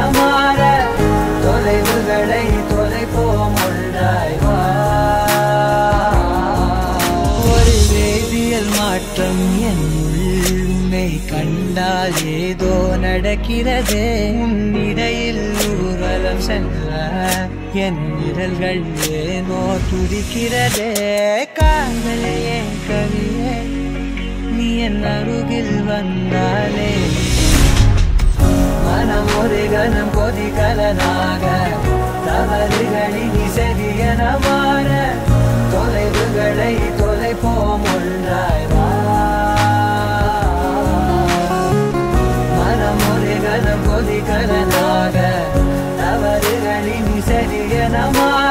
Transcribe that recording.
மாற தொலைவுகளை தொலைப்போம் ஒன்றாய் வா ஒரு வேதியியல் மாற்றம் என் உள்ளுமை கண்டால் ஏதோ நடக்கிறதே உன்னிடையில் ஊர்வலம் செல்ல என் விரல்கள் ஏனோ துடிக்கிறதே காதலையே கவியே நீ என் அருகில் வந்தாலே மனம் ஒரு கணம் கொதிகலனாக தவறுகளின் சரியன மாற தொலைவுகளை தொலைப்போம் ஒன்றாய் வா மனம் ஒரு கணம் கொதிகலனாக தவறுகளின் சரியன மாற